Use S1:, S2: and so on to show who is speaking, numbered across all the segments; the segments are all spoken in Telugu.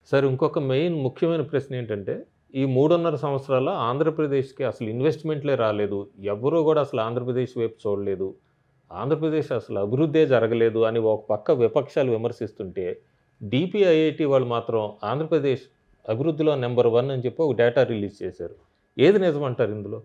S1: సార్ ఇంకొక మెయిన్ ముఖ్యమైన ప్రశ్న ఏంటంటే ఈ మూడున్నర సంవత్సరాల ఆంధ్రప్రదేశ్కి అసలు ఇన్వెస్ట్మెంట్లే రాలేదు ఎవరూ కూడా అసలు ఆంధ్రప్రదేశ్ వైపు చూడలేదు ఆంధ్రప్రదేశ్ అసలు అభివృద్ధే జరగలేదు అని ఒక పక్క విపక్షాలు విమర్శిస్తుంటే డిపిఐఐటి వాళ్ళు మాత్రం ఆంధ్రప్రదేశ్ అభివృద్ధిలో నెంబర్ వన్ అని చెప్పి ఒక డేటా రిలీజ్ చేశారు ఏది నిజమంటారు ఇందులో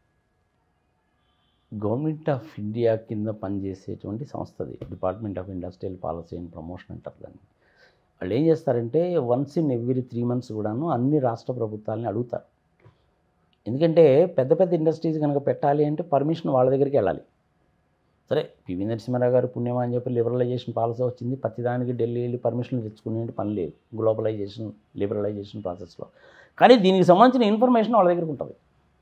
S2: గవర్నమెంట్ ఆఫ్ ఇండియా కింద పనిచేసేటువంటి సంస్థది department of industrial policy and promotion అంటారు దాన్ని వాళ్ళు ఏం చేస్తారంటే once in every three months కూడాను అన్ని రాష్ట్ర ప్రభుత్వాలని అడుగుతారు ఎందుకంటే పెద్ద పెద్ద ఇండస్ట్రీస్ కనుక పెట్టాలి అంటే పర్మిషన్ వాళ్ళ దగ్గరికి వెళ్ళాలి సరే పివి నరసింహారావు గారు పుణ్యమా అని చెప్పి లిబరలైజేషన్ పాలసీ వచ్చింది ప్రతిదానికి ఢిల్లీ వెళ్ళి పర్మిషన్లు తెచ్చుకునే పని లేదు గ్లోబలైజేషన్ లిబరలైజేషన్ ప్రాసెస్లో కానీ దీనికి సంబంధించిన ఇన్ఫర్మేషన్ వాళ్ళ దగ్గరికి ఉంటుంది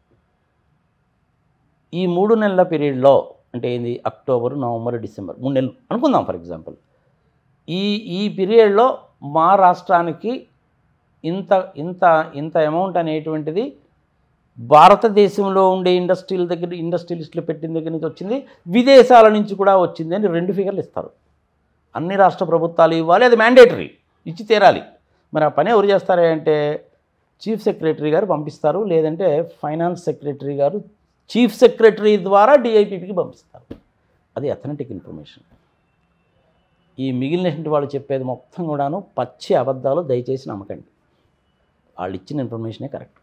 S2: ఈ మూడు నెలల పీరియడ్లో అంటే ఏంది అక్టోబర్ నవంబర్ డిసెంబర్ మూడు నెలలు అనుకుందాం ఫర్ ఎగ్జాంపుల్ ఈ ఈ పీరియడ్లో మా రాష్ట్రానికి ఇంత ఇంత ఇంత అమౌంట్ అనేటువంటిది భారతదేశంలో ఉండే ఇండస్ట్రీల దగ్గర ఇండస్ట్రియలిస్టులు పెట్టిన దగ్గర నుంచి వచ్చింది విదేశాల నుంచి కూడా వచ్చింది అని రెండు ఫిగర్లు ఇస్తారు అన్ని రాష్ట్ర ప్రభుత్వాలు ఇవ్వాలి అది మ్యాండేటరీ ఇచ్చి తీరాలి మరి ఆ పని ఎవరు చేస్తారా అంటే చీఫ్ సెక్రటరీ గారు పంపిస్తారు లేదంటే finance secretary garu chief secretary ద్వారా డిఐపిపికి పంపిస్తారు అది అథెంటిక్ ఇన్ఫర్మేషన్ ఈ మిగిలినటువంటి వాళ్ళు చెప్పేది మొత్తం కూడాను పచ్చి అబద్ధాలు దయచేసి నమ్మకండి వాళ్ళు ఇచ్చిన ఇన్ఫర్మేషనే కరెక్ట్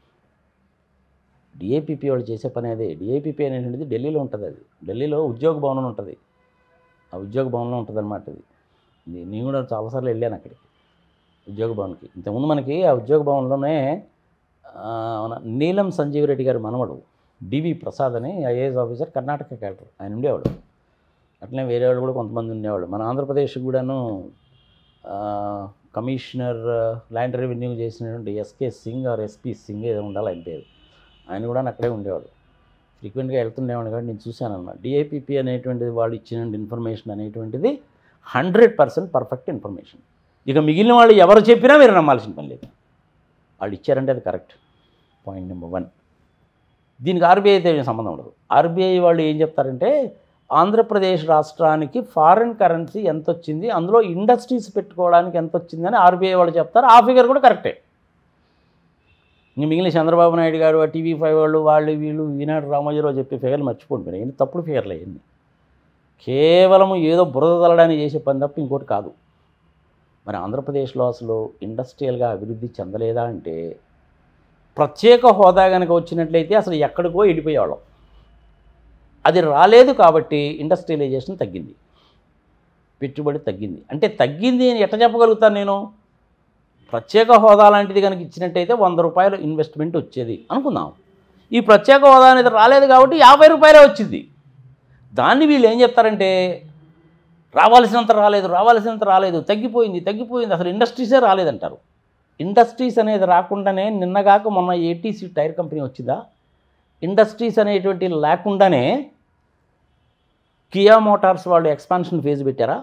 S2: డిఐపిపి వాళ్ళు చేసే పని అదే డిఐపిపి అనేటువంటిది ఢిల్లీలో ఉంటుంది అది ఢిల్లీలో ఉద్యోగ భవనం ఉంటుంది ఆ ఉద్యోగ భవనంలో ఉంటుంది అనమాట అది నే- నేను కూడా చాలాసార్లు వెళ్ళాను అక్కడికి ఉద్యోగ భవన్కి ఇంతకుముందు మనకి ఆ ఉద్యోగ భవన్లోనే ఆ, మన నీలం సంజీవ్ రెడ్డి గారి మనవడు డివి ప్రసాద్ అని ఐఏఎస్ ఆఫీసర్ కర్ణాటక క్యాడర్ ఆయన ఉండేవాడు అట్లనే వేరే వాళ్ళు కూడా కొంతమంది ఉండేవాళ్ళు మన ఆంధ్రప్రదేశ్ కూడాను ఆ, కమిషనర్ ల్యాండ్ రెవెన్యూ చేసినటువంటి S K Singh R S P Singh ఏదో ఉండాలి ఆయన పేరు ఆయన కూడా అక్కడే ఉండేవాడు ఫ్రీక్వెంట్గా వెళ్తుండేవాడు కాబట్టి నేను చూశాను అనమాట డిఐపిపి అనేటువంటిది వాళ్ళు ఇచ్చిన ఇన్ఫర్మేషన్ అనేటువంటిది హండ్రెడ్ పర్సెంట్ పర్ఫెక్ట్ ఇన్ఫర్మేషన్ ఇక మిగిలిన వాళ్ళు ఎవరు చెప్పినా మీరు నమ్మాల్సిన పని లేదు వాళ్ళు ఇచ్చారంటే అది కరెక్ట్ పాయింట్ నెంబర్ వన్ దీనికి ఆర్బీఐ అయితే ఏం సంబంధం ఉండదు ఆర్బీఐ వాళ్ళు ఏం చెప్తారంటే ఆంధ్రప్రదేశ్ రాష్ట్రానికి ఫారిన్ కరెన్సీ ఎంత వచ్చింది అందులో ఇండస్ట్రీస్ పెట్టుకోవడానికి ఎంత వచ్చిందని ఆర్బీఐ వాళ్ళు చెప్తారు ఆ ఫిగర్ కూడా కరెక్టే ఇంక మిగిలిన చంద్రబాబు నాయుడు గారు ఆ టీవీ ఫైవ్ వాళ్ళు వాళ్ళు వీళ్ళు ఈనాడు రామోజీరావు చెప్పే ఫిగర్లు మర్చిపోండి మీరు ఏంటి తప్పుడు ఫిగర్లు అయ్యింది కేవలం ఏదో బురద తల్లడానికి చేసే పని తప్ప ఇంకోటి కాదు మరి ఆంధ్రప్రదేశ్లో అసలు ఇండస్ట్రియల్గా అభివృద్ధి చెందలేదా అంటే ప్రత్యేక హోదా కనుక వచ్చినట్లయితే అసలు ఎక్కడికో వెళ్ళిపోయేవాళ్ళం అది రాలేదు కాబట్టి ఇండస్ట్రియలైజేషన్ తగ్గింది పెట్టుబడి తగ్గింది అంటే తగ్గింది అని ఎట్లా చెప్పగలుగుతాను నేను ప్రత్యేక హోదా లాంటిది కనుక ఇచ్చినట్టయితే వంద రూపాయలు ఇన్వెస్ట్మెంట్ వచ్చేది అనుకుందాం ఈ ప్రత్యేక హోదా అనేది రాలేదు కాబట్టి యాభై రూపాయలే వచ్చింది దాన్ని వీళ్ళు ఏం చెప్తారంటే రావాల్సినంత రాలేదు రావాల్సినంత రాలేదు తగ్గిపోయింది తగ్గిపోయింది అసలు ఇండస్ట్రీసే రాలేదంటారు ఇండస్ట్రీస్ అనేది రాకుండానే నిన్నగాక మొన్న ఏటీసీ టైర్ కంపెనీ వచ్చిందా ఇండస్ట్రీస్ అనేటువంటి లేకుండానే కియా మోటార్స్ వాళ్ళు ఎక్స్పాన్షన్ ఫేజ్ పెట్టారా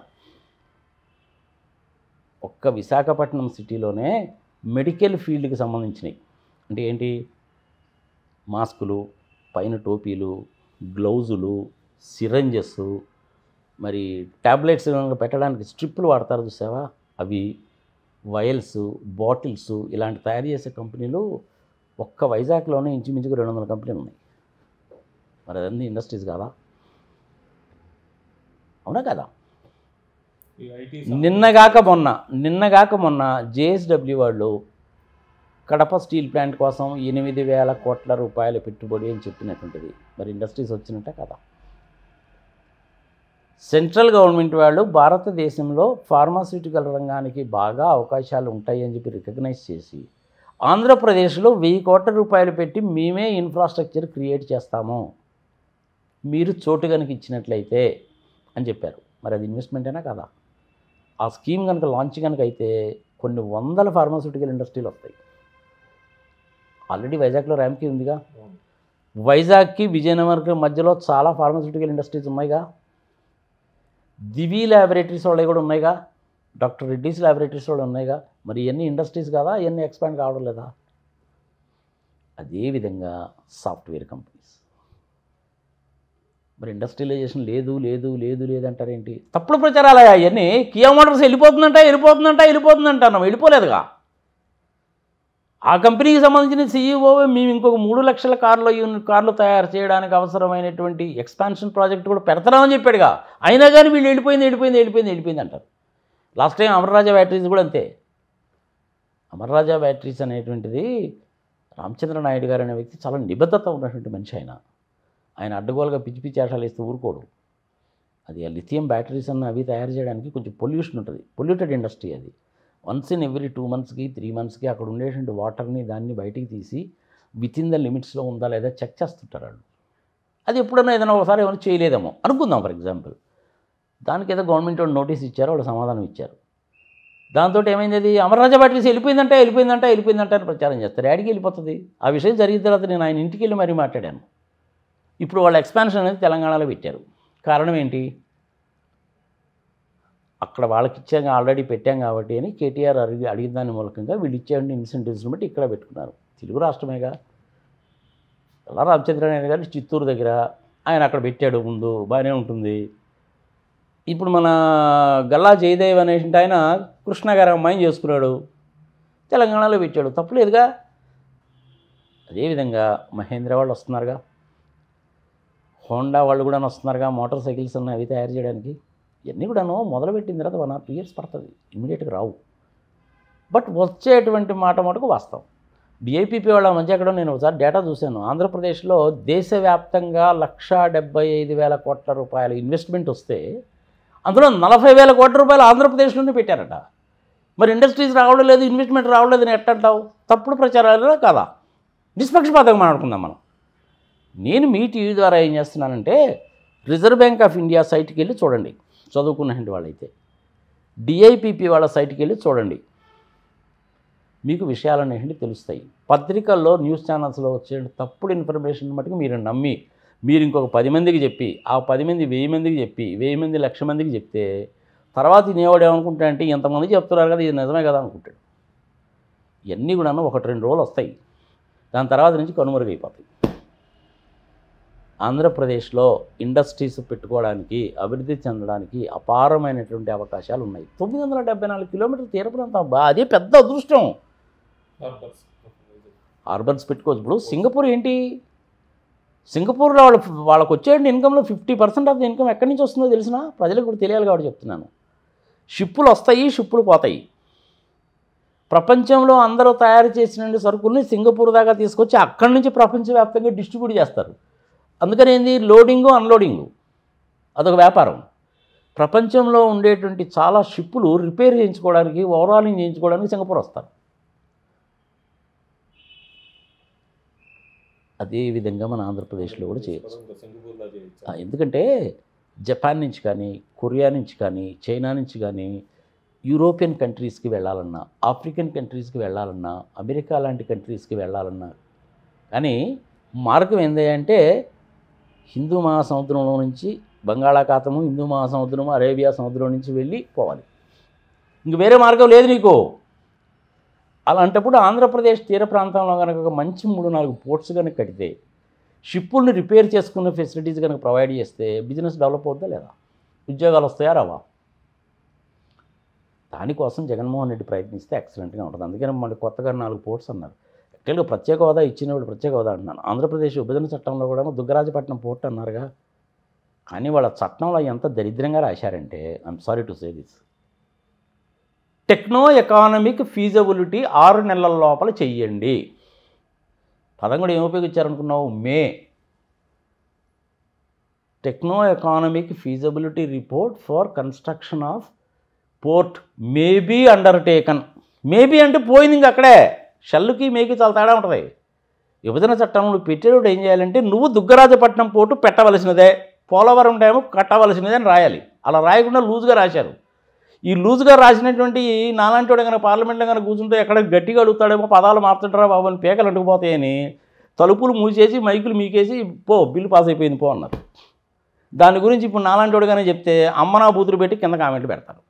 S2: ఒక్క విశాఖపట్నం సిటీలోనే మెడికల్ ఫీల్డ్కి సంబంధించినవి అంటే ఏంటి మాస్కులు పైన టోపీలు గ్లౌజులు సిరంజెస్ మరి ట్యాబ్లెట్స్ కనుక పెట్టడానికి స్ట్రిప్పులు వాడతారు చూసావా అవి వయల్స్ బాటిల్స్ ఇలాంటి తయారు చేసే కంపెనీలు ఒక్క వైజాగ్లోనే ఇంచుమించుకు రెండు వందల కంపెనీలు ఉన్నాయి మరి అదన్నీ ఇండస్ట్రీస్ కాదా అవునా కదా నిన్నగాక మొన్న నిన్నగాక మొన్న జేఎస్డబ్ల్యూ వాళ్ళు కడప స్టీల్ ప్లాంట్ కోసం ఎనిమిది వేల కోట్ల రూపాయల పెట్టుబడి అని చెప్పినటువంటిది మరి ఇండస్ట్రీస్ వచ్చినట్టే కదా సెంట్రల్ గవర్నమెంట్ వాళ్ళు భారతదేశంలో ఫార్మాస్యూటికల్ రంగానికి బాగా అవకాశాలు ఉంటాయి అని చెప్పి రికగ్నైజ్ చేసి ఆంధ్రప్రదేశ్లో వెయ్యి కోట్ల రూపాయలు పెట్టి మేమే ఇన్ఫ్రాస్ట్రక్చర్ క్రియేట్ చేస్తాము మీరు చోటు కనుక ఇచ్చినట్లయితే అని చెప్పారు మరి అది ఇన్వెస్ట్మెంటేనా కదా ఆ స్కీమ్ కనుక లాంచ్ కనుక అయితే కొన్ని వందల ఫార్మాస్యూటికల్ ఇండస్ట్రీలు వస్తాయి ఆల్రెడీ వైజాగ్లో ర్యాంప్కి ఉందిగా వైజాగ్కి విజయనగరం మధ్యలో చాలా ఫార్మాస్యూటికల్ ఇండస్ట్రీస్ ఉన్నాయిగా దివి ల్యాబొరేటరీస్ వాళ్ళవి కూడా ఉన్నాయిగా డాక్టర్ రెడ్డీస్ ల్యాబొరేటరీస్ వాళ్ళు ఉన్నాయిగా మరి ఇవన్నీ ఇండస్ట్రీస్ కదా ఇవన్నీ ఎక్స్పాండ్ కావడం లేదా అదేవిధంగా సాఫ్ట్వేర్ కంపెనీస్ మరి ఇండస్ట్రియలైజేషన్ లేదు లేదు లేదు లేదు అంటారేంటి తప్పుడు ప్రచారాలు అవన్నీ కియా మోటార్స్ వెళ్ళిపోతుందంట వెళ్ళిపోతుందంట వెళ్ళిపోతుందంట అన్నాం వెళ్ళిపోలేదుగా ఆ కంపెనీకి సంబంధించిన సీఈఓ మేము ఇంకొక మూడు లక్షల కార్ల యూనిట్ కార్లు తయారు చేయడానికి అవసరమైనటువంటి ఎక్స్పాన్షన్ ప్రాజెక్ట్ కూడా పెడతామని చెప్పాడుగా అయినా కానీ వీళ్ళు వెళ్ళిపోయింది వెళ్ళిపోయింది వెళ్ళిపోయింది వెళ్ళిపోయింది అంటారు లాస్ట్ టైం అమర్రాజా బ్యాటరీస్ కూడా అంతే అమర్రాజా బ్యాటరీస్ అనేటువంటిది రామచంద్ర నాయుడు గారు అనే వ్యక్తి చాలా నిబద్ధత ఉన్నటువంటి మనిషి ఆయన ఆయన అడ్డగోలుగా పిచ్చి పిచ్చి ఆటలు వేస్తే ఊరుకోడు అది ఆ లిథియం బ్యాటరీస్ అన్న అవి తయారు చేయడానికి కొంచెం పొల్యూషన్ ఉంటుంది పొల్యూటెడ్ ఇండస్ట్రీ అది వన్స్ ఇన్ ఎవ్రీ టూ మంత్స్కి త్రీ మంత్స్కి అక్కడ ఉండేటువంటి వాటర్ని దాన్ని బయటికి తీసి విత్ ఇన్ ద లిమిట్స్లో ఉందా లేదా చెక్ చేస్తుంటారు వాళ్ళు అది ఎప్పుడైనా ఏదైనా ఒకసారి ఏమైనా చేయలేదేమో అనుకుందాం ఫర్ ఎగ్జాంపుల్ దానికి ఏదో గవర్నమెంట్ వాళ్ళు నోటీస్ ఇచ్చారు వాళ్ళు సమాధానం ఇచ్చారు దాంతో ఏమైంది అది అమర్రాజా బ్యాటరీస్ వెళ్ళిపోయిందంటే వెళ్ళిపోయిందంటే వెళ్ళిపోయిందంటే అని ప్రచారం చేస్తారు యాడికి వెళ్ళిపోతుంది ఆ విషయం జరిగిన తర్వాత నేను ఆయన ఇంటికి వెళ్ళి మరీ మాట్లాడాను ఇప్పుడు వాళ్ళ ఎక్స్పాన్షన్ అనేది తెలంగాణలో పెట్టారు కారణం ఏంటి అక్కడ వాళ్ళకి ఇచ్చాం ఆల్రెడీ పెట్టాం కాబట్టి అని కేటీఆర్ అడిగి అడిగిన దాని మూలకంగా వీళ్ళు ఇచ్చేటువంటి ఇన్సెంటివ్స్ని బట్టి ఇక్కడ పెట్టుకున్నారు తెలుగు రాష్ట్రమేగా అలా రామచంద్రనారాయణ గారు చిత్తూరు దగ్గర ఆయన అక్కడ పెట్టాడు ముందు బాగానే ఉంటుంది ఇప్పుడు మన గల్లా జయదేవ్ అనేటువంటి ఆయన కృష్ణ గారి అమ్మాయిని చేసుకున్నాడు తెలంగాణలో పెట్టాడు తప్పులేదుగా అదేవిధంగా మహేంద్ర వాళ్ళు వస్తున్నారుగా హోండా వాళ్ళు కూడా వస్తున్నారుగా మోటార్ సైకిల్స్ ఉన్నాయి అవి తయారు చేయడానికి ఇవన్నీ కూడాను మొదలుపెట్టిన తర్వాత వన్ ఆర్ టూ ఇయర్స్ పడుతుంది ఇమీడియట్గా రావు బట్ వచ్చేటువంటి మాట మటుకు వాస్తవం డిఐపిపి వాళ్ళ మధ్య ఎక్కడో నేను ఒకసారి డేటా చూశాను ఆంధ్రప్రదేశ్లో దేశవ్యాప్తంగా లక్షా డెబ్బై ఐదు వేల కోట్ల రూపాయల ఇన్వెస్ట్మెంట్ వస్తే అందులో నలభై వేల కోట్ల రూపాయలు ఆంధ్రప్రదేశ్లోనే పెట్టారట మరి ఇండస్ట్రీస్ రావడం లేదు ఇన్వెస్ట్మెంట్ రావడం లేదు అని ఎట్టంటావు తప్పుడు ప్రచారాలు కాదా నిష్పక్షపాతంగా మాట్లాడుకుందాం మనం నేను మీ టీవీ ద్వారా ఏం చేస్తున్నానంటే రిజర్వ్ బ్యాంక్ ఆఫ్ ఇండియా సైట్కి వెళ్ళి చూడండి చదువుకున్నటువంటి వాళ్ళైతే డిఐపిపి వాళ్ళ సైట్కి వెళ్ళి చూడండి మీకు విషయాలు అనేవి తెలుస్తాయి పత్రికల్లో న్యూస్ ఛానల్స్లో వచ్చే తప్పుడు ఇన్ఫర్మేషన్ మటుకు మీరు నమ్మి మీరు ఇంకొక పది మందికి చెప్పి ఆ పది మంది వెయ్యి మందికి చెప్పి వెయ్యి మంది లక్ష మందికి చెప్తే తర్వాత నేవాడు ఏమనుకుంటాడంటే ఎంతమంది చెప్తున్నారు కదా ఇది నిజమే కదా అనుకుంటాడు ఇవన్నీ కూడా ఒకటి రెండు రోజులు వస్తాయి దాని తర్వాత నుంచి కనుమరుగైపోతాయి ఆంధ్రప్రదేశ్లో ఇండస్ట్రీస్ పెట్టుకోవడానికి అభివృద్ధి చెందడానికి అపారమైనటువంటి అవకాశాలు ఉన్నాయి తొమ్మిది వందల డెబ్బై నాలుగు కిలోమీటర్ల తీర ప్రాంతం బా అదే పెద్ద అదృష్టం హార్బర్స్ పెట్టుకోవచ్చు ఇప్పుడు సింగపూర్ ఏంటి సింగపూర్లో వాళ్ళ వాళ్ళకి వచ్చే ఇన్కంలో fifty percent of the income ఎక్కడి నుంచి వస్తుందో తెలిసిన ప్రజలకు కూడా తెలియాలి కాబట్టి చెప్తున్నాను షిప్పులు వస్తాయి షిప్పులు పోతాయి ప్రపంచంలో అందరూ తయారు చేసిన సరుకుల్ని సింగపూర్ దాకా తీసుకొచ్చి అక్కడి నుంచి ప్రపంచవ్యాప్తంగా డిస్ట్రిబ్యూట్ చేస్తారు అందుకని ఏంది లోడింగు అన్లోడింగు అదొక వ్యాపారం ప్రపంచంలో ఉండేటువంటి చాలా షిప్పులు రిపేర్ చేయించుకోవడానికి ఓవరాలింగ్ చేయించుకోవడానికి సింగపూర్ వస్తారు అదే విధంగా మన ఆంధ్రప్రదేశ్లో కూడా చేయొచ్చు ఆ, ఎందుకంటే జపాన్ నుంచి కానీ కొరియా నుంచి కానీ చైనా నుంచి కానీ యూరోపియన్ కంట్రీస్కి వెళ్ళాలన్నా ఆఫ్రికన్ కంట్రీస్కి వెళ్ళాలన్నా అమెరికా లాంటి కంట్రీస్కి వెళ్ళాలన్నా కానీ మార్గం ఏంది అంటే హిందూ మహాసముద్రంలో నుంచి బంగాళాఖాతము హిందూ మహాసముద్రము అరేబియా సముద్రం నుంచి వెళ్ళి పోవాలి ఇంక వేరే మార్గం లేదు నీకు అలాంటప్పుడు ఆంధ్రప్రదేశ్ తీర ప్రాంతంలో కనుక ఒక మంచి మూడు నాలుగు పోర్ట్స్ కనుక కడితే షిప్పుల్ని రిపేర్ చేసుకునే ఫెసిలిటీస్ కనుక ప్రొవైడ్ చేస్తే బిజినెస్ డెవలప్ అవుద్దా లేదా ఉద్యోగాలు వస్తాయా రావా దానికోసం జగన్మోహన్ రెడ్డి ప్రయత్నిస్తే ఎక్సలెంట్గా ఉంటుంది అందుకని మళ్ళీ కొత్తగా నాలుగు పోర్ట్స్ అన్నారు యాక్చువల్గా ప్రత్యేక హోదా ఇచ్చినప్పుడు ప్రత్యేక హోదా అంటున్నాను ఆంధ్రప్రదేశ్ విభజన చట్టంలో కూడా దుగ్గరాజపట్నం పోర్ట్ అన్నారుగా కానీ వాళ్ళ చట్టంలో ఎంత దరిద్రంగా రాశారంటే I'm sorry to say this techno economic feasibility ఆరు నెలల లోపల చెయ్యండి పదం కూడా ఏం ఉపయోగించారనుకున్నావు may techno economic feasibility report for construction of port maybe undertaken maybe అంటే పోయింది ఇంక అక్కడే షల్లుకి మేకి చాలా తేడా ఉంటుంది విభజన చట్టంలో పెట్టేటప్పుడు ఏం చేయాలంటే నువ్వు దుగ్గరాజపట్నం పోర్టు పెట్టవలసినదే పోలవరం డ్యాము కట్టవలసినదే అని రాయాలి అలా రాయకుండా లూజ్గా రాశారు ఈ లూజ్గా రాసినటువంటి నాలాంటి వాడు కనుక పార్లమెంట్లో కనుక కూర్చుంటే ఎక్కడ గట్టిగా అడుగుతాడేమో పదాలు మార్చుంటారా బాబు అని పేకలు అంటుకుపోతాయని తలుపులు మూసేసి మైకులు మీకేసి పో బిల్లు పాస్ అయిపోయింది పో అన్నారు దాని గురించి ఇప్పుడు నాలాంటి వాడు కానీ చెప్తే అమ్మ నా బూతులు పెట్టి కింద కామెంట్లు పెడతారు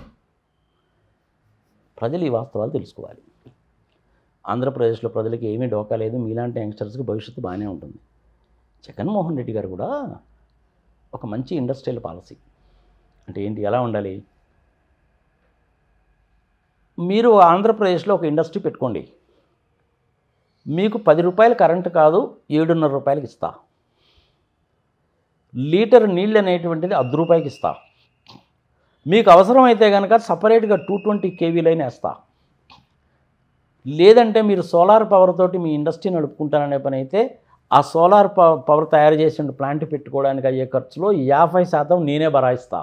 S2: ప్రజలు ఈ వాస్తవాలు తెలుసుకోవాలి ఆంధ్రప్రదేశ్లో ప్రజలకి ఏమీ డోకా లేదు మీలాంటి యంగ్స్టర్స్కి భవిష్యత్తు బాగానే ఉంటుంది జగన్మోహన్ రెడ్డి గారు కూడా ఒక మంచి ఇండస్ట్రియల్ పాలసీ అంటే ఏంటి ఎలా ఉండాలి మీరు ఆంధ్రప్రదేశ్లో ఒక ఇండస్ట్రీ పెట్టుకోండి మీకు పది రూపాయలు కరెంటు కాదు ఏడున్నర రూపాయలకి ఇస్తా లీటర్ నీళ్ళు అనేటువంటిది అర్ధ రూపాయికి ఇస్తా మీకు అవసరమైతే కనుక సపరేట్గా టూ ట్వంటీ కేవీ లైన్ వేస్తా లేదంటే మీరు సోలార్ పవర్ తోటి మీ ఇండస్ట్రీ నడుపుకుంటారనే పని అయితే ఆ సోలార్ పవర్ తయారు చేసిన ప్లాంట్ పెట్టుకోవడానికి అయ్యే ఖర్చులో యాభై శాతం నేనే బరాయిస్తా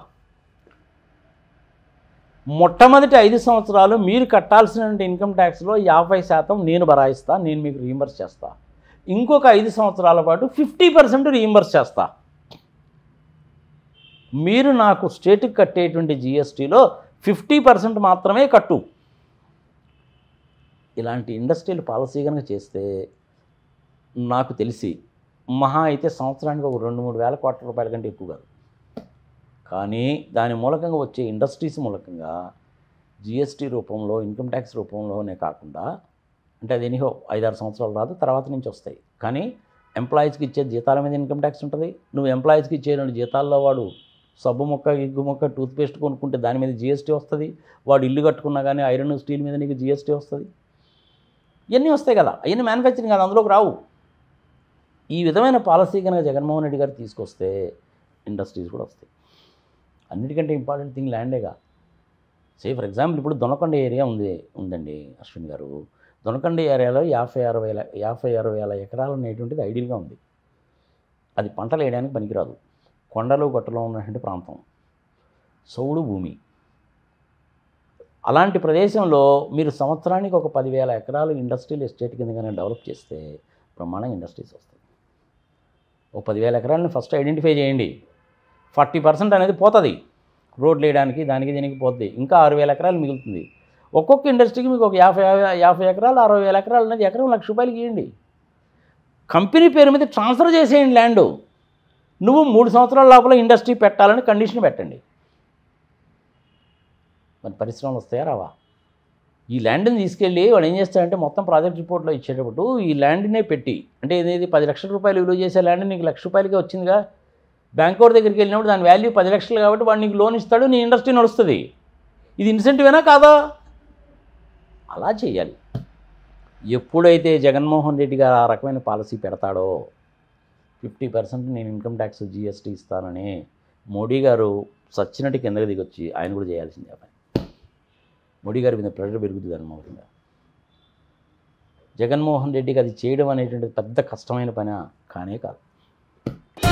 S2: మొట్టమొదటి ఐదు సంవత్సరాలు మీరు కట్టాల్సిన ఇన్కమ్ ట్యాక్స్లో యాభై శాతం నేను బరాయిస్తా నేను మీకు రీయింబర్స్ చేస్తా ఇంకొక ఐదు సంవత్సరాల పాటు ఫిఫ్టీ పర్సెంట్ రీయింబర్స్ చేస్తా మీరు నాకు స్టేట్కి కట్టేటువంటి జిఎస్టీలో ఫిఫ్టీ పర్సెంట్ మాత్రమే కట్టు ఇలాంటి ఇండస్ట్రియల్ పాలసీ కనుక చేస్తే నాకు తెలిసి మహా అయితే సంవత్సరానికి ఒక రెండు మూడు వేల కోట్ల రూపాయల కంటే ఎక్కువ కాదు కానీ దాని మూలకంగా వచ్చే ఇండస్ట్రీస్ మూలకంగా జిఎస్టీ రూపంలో ఇన్కమ్ ట్యాక్స్ రూపంలోనే కాకుండా అంటే అది ఎనిహో ఐదారు సంవత్సరాలు రాదు తర్వాత నుంచి వస్తాయి కానీ ఎంప్లాయీస్కి ఇచ్చే జీతాల మీద ఇన్కమ్ ట్యాక్స్ ఉంటుంది నువ్వు ఎంప్లాయీస్కి ఇచ్చే రెండు జీతాల్లో వాడు సబ్బు మొక్క ఇగ్గు మొక్క టూత్పేస్ట్ కొనుక్కుంటే దాని మీద జిఎస్టీ వస్తుంది వాడు ఇల్లు కట్టుకున్నా కానీ ఐరన్ స్టీల్ మీద నీకు జిఎస్టీ వస్తుంది ఇవన్నీ వస్తాయి కదా అవన్నీ మ్యానుఫ్యాక్చరింగ్ కదా అందులోకి రావు ఈ విధమైన పాలసీ కనుక జగన్మోహన్ రెడ్డి గారు తీసుకొస్తే ఇండస్ట్రీస్ కూడా వస్తాయి అన్నిటికంటే ఇంపార్టెంట్ థింగ్ ల్యాండేగా సే ఫర్ ఎగ్జాంపుల్ ఇప్పుడు దొనకొండ ఏరియా ఉంది ఉందండి అశ్విన్ గారు దొనకొండ ఏరియాలో యాభై అరవై వేల యాభై అరవై వేల ఎకరాలు అనేటువంటిది ఐడియల్గా ఉంది అది పంటలు వేయడానికి పనికిరాదు కొండలు గొట్టలు ఉన్నటువంటి ప్రాంతం సౌడు భూమి అలాంటి ప్రదేశంలో మీరు సంవత్సరానికి ఒక పదివేల ఎకరాలు ఇండస్ట్రియల్ ఎస్టేట్ కింద కానీ డెవలప్ చేస్తే బ్రహ్మాండంగా ఇండస్ట్రీస్ వస్తాయి ఒక పదివేల ఎకరాలని ఫస్ట్ ఐడెంటిఫై చేయండి ఫార్టీ పర్సెంట్ అనేది పోతుంది రోడ్లు వేయడానికి దానికి దీనికి పోతుంది ఇంకా ఆరు వేల ఎకరాలు మిగులుతుంది ఒక్కొక్క ఇండస్ట్రీకి మీకు ఒక యాభై యాభై ఎకరాలు అరవై వేల ఎకరాలు అనేది ఎకరం లక్ష రూపాయలకి ఇవ్వండి కంపెనీ పేరు మీద ట్రాన్స్ఫర్ చేసేయండి ల్యాండ్ నువ్వు మూడు సంవత్సరాల లోపల ఇండస్ట్రీ పెట్టాలని కండిషన్ పెట్టండి మరి పరిశ్రమలు వస్తాయా రావా ఈ ల్యాండ్ని తీసుకెళ్ళి వాడు ఏం చేస్తాడంటే మొత్తం ప్రాజెక్ట్ రిపోర్ట్లో ఇచ్చేటప్పుడు ఈ ల్యాండ్నే పెట్టి అంటే ఏది పది లక్షల రూపాయలు విలువ చేసే ల్యాండ్ నీకు లక్ష రూపాయలకే వచ్చిందిగా బ్యాంక్ వాడి దగ్గరికి వెళ్ళినప్పుడు దాని వాల్యూ పది లక్షలు కాబట్టి వాడు నీకు లోన్ ఇస్తాడు నీ ఇండస్ట్రీ నడుస్తుంది ఇది ఇన్సెంటివేనా కాదా అలా చేయాలి ఎప్పుడైతే జగన్మోహన్ రెడ్డి గారు ఆ రకమైన పాలసీ పెడతాడో ఫిఫ్టీ పర్సెంట్ నేను ఇన్కమ్ ట్యాక్స్ జిఎస్టీ ఇస్తానని మోడీ గారు సచ్చినట్టు కిందకి దిగొచ్చి ఆయన కూడా చేయాల్సిందే ఆ పని మోడీ గారి మీద ప్రెషర్ పెరుగుతుంది అనమాట జగన్మోహన్ రెడ్డికి అది చేయడం అనేటువంటిది పెద్ద కష్టమైన పని కానే కాదు